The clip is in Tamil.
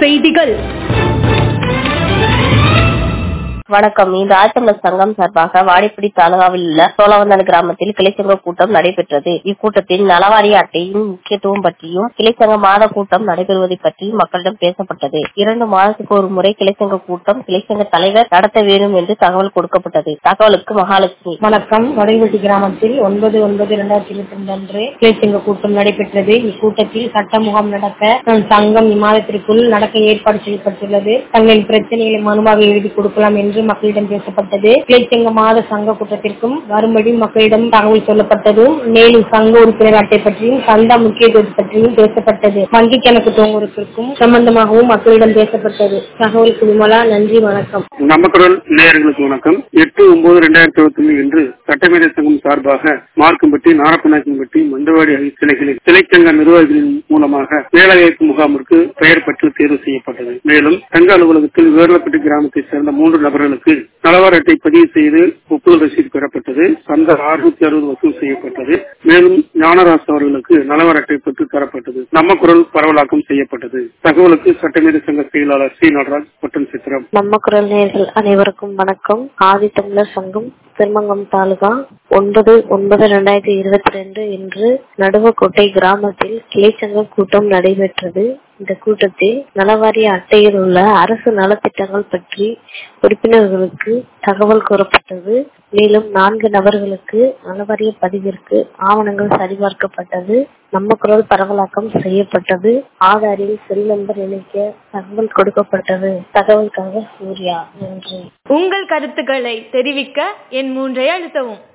செய்திகள் வணக்கம் இந்த ஆழ்த்தமிழர் சங்கம் சார்பாக வாடிப்படி தாலுகாவில் உள்ள சோழவந்தன் கிராமத்தில் கிளைச்சங்க கூட்டம் நடைபெற்றது இக்கூட்டத்தில் நலவாரிய அட்டையின் முக்கியத்துவம் பற்றியும் கிளைச்சங்க மாத கூட்டம் நடைபெறுவதை பற்றியும் மக்களிடம் பேசப்பட்டது இரண்டு மாதத்துக்கு ஒரு முறை கிளைச்சங்க கூட்டம் கிளைச்சங்க தலைவர் நடத்த வேண்டும் என்று தகவல் கொடுக்கப்பட்டது தகவலுக்கு மகாலட்சுமி வணக்கம் வடைவெட்டி கிராமத்தில் ஒன்பது ஒன்பது இரண்டாயிரத்தி இருபத்தி ரெண்டு அன்று கிளைச்சங்க கூட்டம் நடைபெற்றது இக்கூட்டத்தில் சட்ட முகாம் நடக்க அஹ், சங்கம் இம்மாதத்திற்குள் நடக்க ஏற்பாடு செய்யப்பட்டுள்ளது தங்களின் பிரச்சனைகளை மனுவாக எழுதி கொடுக்கலாம் என்று மக்களிடம் பேசப்பட்டது கிளைச்சங்க மாத சங்க கூட்டத்திற்கும் வரும்படி மக்களிடம் தகவல் சொல்லப்பட்டது மேலும் சங்க உறுப்பினர் அட்டை பற்றியும் சந்தா முக்கியத்துவத்தை பற்றியும் பேசப்பட்டது வங்கி கணக்கு துவங்குவதற்கும் சம்பந்தமாகவும் மக்களிடம் பேசப்பட்டது தகவலுக்கு விமலா நன்றி வணக்கம் நமக்குரல் நேயர்களுக்கு வணக்கம் எட்டு ஒன்பது ரெண்டாயிரத்தி இருபத்தி ஒண்ணு இன்று சட்டமேதை சங்கம் சார்பாக மார்க்கம்பட்டி நாரப்பநாயக்கம்பட்டி மந்தவாடி ஆகிய சிலைகளில் சிலைச்சங்க நிர்வாகிகளின் மூலமாக வேலைவாய்ப்பு முகாமிற்கு பெயர் பற்றி தேர்வு செய்யப்பட்டது மேலும் சங்க அலுவலகத்தில் வேர்லப்பட்டி கிராமத்தைச் சேர்ந்த மூன்று நபர்களுக்கு நலவார அட்டை பதிவு செய்து ஒப்புதல் ரசீது பெறப்பட்டது சந்த அறுநூத்தி அறுபது வசூல் செய்யப்பட்டது மேலும் ஞானராஜ் அவர்களுக்கு நலவார அட்டை பெற்று தரப்பட்டது நம்ம குரல் பரவலாக்கம் செய்யப்பட்டது தகவலுக்கு சட்டமேதை சங்க செயலாளர் சி நடராஜ் பட்டன் சித்திரம் நம்ம குரல் நேயர்கள் அனைவருக்கும் வணக்கம் ஆதி தமிழர் சங்கம் திருமங்கம் தாலுகா ஒன்பது ஒன்பது ரெண்டாயிரத்தி இருபத்தி ரெண்டு இன்று நடுவக்கோட்டை கிராமத்தில் கிளைச்சங்க கூட்டம் நடைபெற்றது இந்த கூட்டத்தில் நலவாரிய அட்டையில் உள்ள அரசு நலத்திட்டங்கள் பற்றி உறுப்பினர்களுக்கு தகவல் கூறப்பட்டது மேலும் நான்கு நபர்களுக்கு நலவாரிய பதிவிற்கு ஆவணங்கள் சரிபார்க்கப்பட்டது நம்ம குரல் பரவலாக்கம் செய்யப்பட்டது ஆதாரில் செல் நம்பர் இணைக்க தகவல் கொடுக்கப்பட்டது தகவலுக்காக சூர்யா நன்றி உங்கள் கருத்துக்களை தெரிவிக்க என் மூன்றை அழுத்தவும்